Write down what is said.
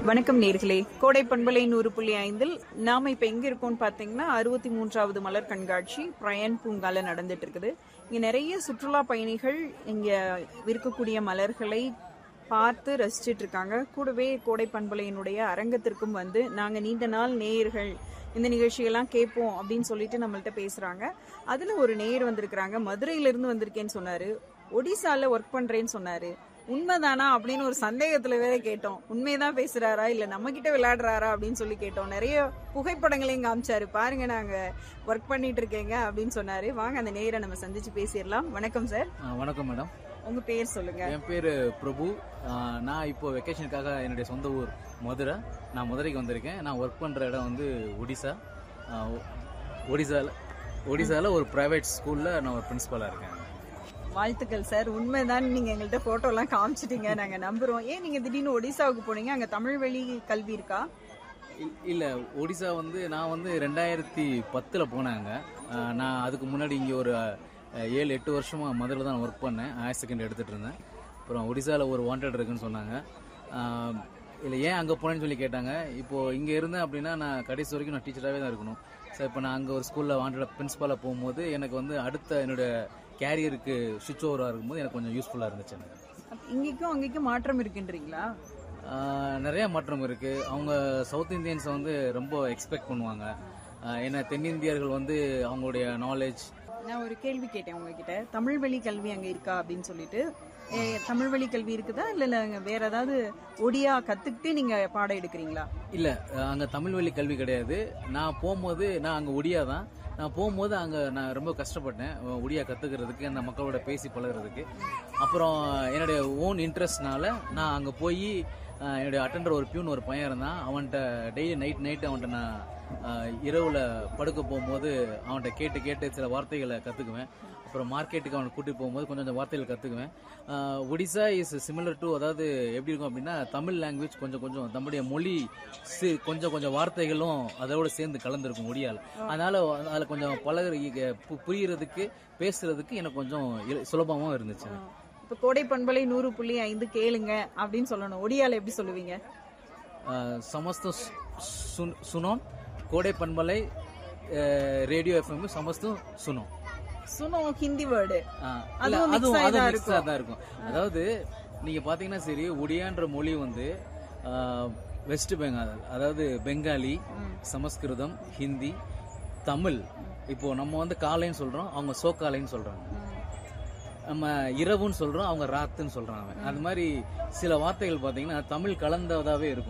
வணக்கம் நேர்களே கோடை பண்பலை நூறு புள்ளி ஐந்தில் நாம இப்ப எங்க இருக்கோம்னு பாத்தீங்கன்னா அறுபத்தி மூன்றாவது மலர் கண்காட்சி பிரயன் பூங்கால நடந்துட்டு இருக்குது இங்க நிறைய சுற்றுலா பயணிகள் இங்க இருக்கக்கூடிய மலர்களை பார்த்து ரசிச்சிட்டு இருக்காங்க கூடவே கோடை பண்பலையினுடைய அரங்கத்திற்கும் வந்து நாங்க நீண்ட நாள் நேயர்கள் இந்த நிகழ்ச்சியெல்லாம் கேட்போம் அப்படின்னு சொல்லிட்டு நம்மள்ட்ட பேசுறாங்க அதுல ஒரு நேயர் வந்திருக்கிறாங்க மதுரையில இருந்து வந்திருக்கேன்னு சொன்னாரு ஒடிசால ஒர்க் பண்றேன்னு சொன்னாரு உண்மைதானா அப்படின்னு ஒரு சந்தேகத்துல வேற கேட்டோம் உண்மைதான் பேசுறாரா இல்ல நம்ம கிட்ட விளையாடுறாரா அப்படின்னு சொல்லி கேட்டோம் நிறைய புகைப்படங்களையும் காமிச்சாரு பாருங்க நாங்க ஒர்க் பண்ணிட்டு இருக்கேங்க அப்படின்னு சொன்னாரு வாங்க அந்த நேரை நம்ம சந்திச்சு பேசிடலாம் வணக்கம் சார் ஆ, வணக்கம் மேடம் உங்க பேர் சொல்லுங்க என் பேர் பிரபு ஆ, நான் இப்போ வெக்கேஷனுக்காக என்னுடைய சொந்த ஊர் மதுரை நான் மதுரைக்கு வந்திருக்கேன் நான் ஒர்க் பண்ணுற இடம் வந்து ஒடிசா ஆ, ஒ- ஒடிசால ஒடிசால ஒரு பிரைவேட் ஸ்கூலில் நான் ஒரு பிரின்ஸிபலாக இருக்கேன் வாழ்த்துக்கள் சார் உண்மைதான் நீங்க எங்கள்கிட்ட போட்டோ எல்லாம் காமிச்சிட்டீங்க நாங்க நம்புறோம் ஏன் நீங்க திடீர்னு ஒடிசாவுக்கு போனீங்க அங்க தமிழ் வழி கல்வி இருக்கா இ- இல்ல ஒடிசா வந்து நான் வந்து ரெண்டாயிரத்தி பத்துல போனாங்க நான் அதுக்கு முன்னாடி இங்க ஒரு அஹ், ஏழு எட்டு வருஷமா மதுரையில் தான் ஒர்க் பண்ணேன் ஹையர் செகண்டரி எடுத்துட்டு இருந்தேன் அப்புறம் ஒடிசால ஒரு வாண்டட் இருக்குன்னு சொன்னாங்க ஆஹ், இல்ல ஏன் அங்க போனேன்னு சொல்லி கேட்டாங்க இப்போ இங்க இருந்தேன் அப்படின்னா நான் கடைசி வரைக்கும் நான் டீச்சராகவே தான் இருக்கணும் ஸோ இப்போ நான் அங்க ஒரு ஸ்கூல்ல வாண்டட் பிரின்சிபாலா போகும்போது எனக்கு வந்து அடுத்த என்னோட கேரியருக்கு சுவிட்ச் ஓவராக இருக்கும்போது எனக்கு கொஞ்சம் யூஸ்ஃபுல்லா இருந்துச்சு எனக்கு அப்ப இங்கேக்கும் அங்கேக்கும் மாற்றம் இருக்குன்றீங்களா ஆஹ் நிறைய மாற்றம் இருக்கு அவங்க சவுத் இந்தியன்ஸை வந்து ரொம்ப எக்ஸ்பெக்ட் பண்ணுவாங்க ஆஹ் ஏன்னா தென்னிந்தியர்கள் வந்து அவங்களுடைய நாலேஜ் நான் ஒரு கேள்வி கேட்டேன் உங்ககிட்ட தமிழ் வழி கல்வி அங்க இருக்கா அப்படின்னு சொல்லிட்டு ஏ, தமிழ் வழி கல்வி இருக்குதா இல்ல இல்ல அங்க வேற ஏதாவது ஒடியா கத்துக்கிட்டு நீங்க பாடம் எடுக்கிறீங்களா இல்ல ஆஹ் அங்க தமிழ் வழி கல்வி கிடையாது நான் போகும்போது நான் அங்க ஒடியா தான் நான் போகும்போது அங்க நான் ரொம்ப கஷ்டப்பட்டேன் அஹ் ஒடியா கத்துக்கிறதுக்கு அந்த மக்களோட பேசி பழகுறதுக்கு அப்புறம் என்னுடைய ஓன் இன்ட்ரெஸ்ட்னால நான் அங்க போய் ஆஹ் என்னுடைய அட்டெண்டர் ஒரு பியூன் ஒரு பையன் இருந்தான் அவன்கிட்ட டெய்லி நைட் நைட் அவன்கிட்ட நான் ஆஹ் இரவுல படுக்க போகும்போது அவன்கிட்ட கேட்டு கேட்டு சில வார்த்தைகளை கத்துக்குவேன் அப்புறம் மார்க்கெட்டுக்கு அவனை கூட்டிட்டு போகும்போது கொஞ்சம் கொஞ்சம் வார்த்தைகள் கத்துக்குவேன் ah Odisha is similar to அதாவது எப்படி இருக்கும் அப்படின்னா தமிழ் லாங்குவேஜ் கொஞ்சம் கொஞ்சம் நம்முடைய மொழி சி- கொஞ்சம் கொஞ்சம் வார்த்தைகளும் அதோட சேர்ந்து கலந்துருக்கும் ஒடியால அதனால அதுல கொஞ்சம் பழகுற பு- புரியறதுக்கு பேசுறதுக்கு எனக்கு கொஞ்சம் இல- சுலபமாவும் இருந்துச்சு இப்ப கோடை பண்பலை நூறு புள்ளி ஐந்து கேளுங்க அப்படின்னு சொல்லணும் ஒடியால எப்படி சொல்லுவீங்க ஆஹ் சமஸ்தம் சு- சுன்- சுனோம் கோடை பண்பலை ஆஹ் ரேடியோ எஃப்எம் சமஸ்தம் சுனோம் சுனோ ஹிந்தி வேர்டு ஆஹ் இல்ல, அதுவும் mix அதுவும் ஆயி தான் அதுவும் mix ஆ தான் இருக்கும் அதாவது நீங்க பாத்தீங்கன்னா சரி ஒடியான்ற மொழி வந்து வெஸ்ட் பெங்கால் அதாவது பெங்காலி சமஸ்கிருதம் ஹிந்தி தமிழ் இப்போ நம்ம வந்து காலைன்னு சொல்றோம் அவங்க சோக்காலைன்னு சொல்றாங்க நம்ம இரவுன்னு சொல்றோம் அவங்க ராத்துன்னு சொல்றாங்க அது மாதிரி சில வார்த்தைகள் பாத்தீங்கன்னா தமிழ் கலந்ததாவே இருக்கும்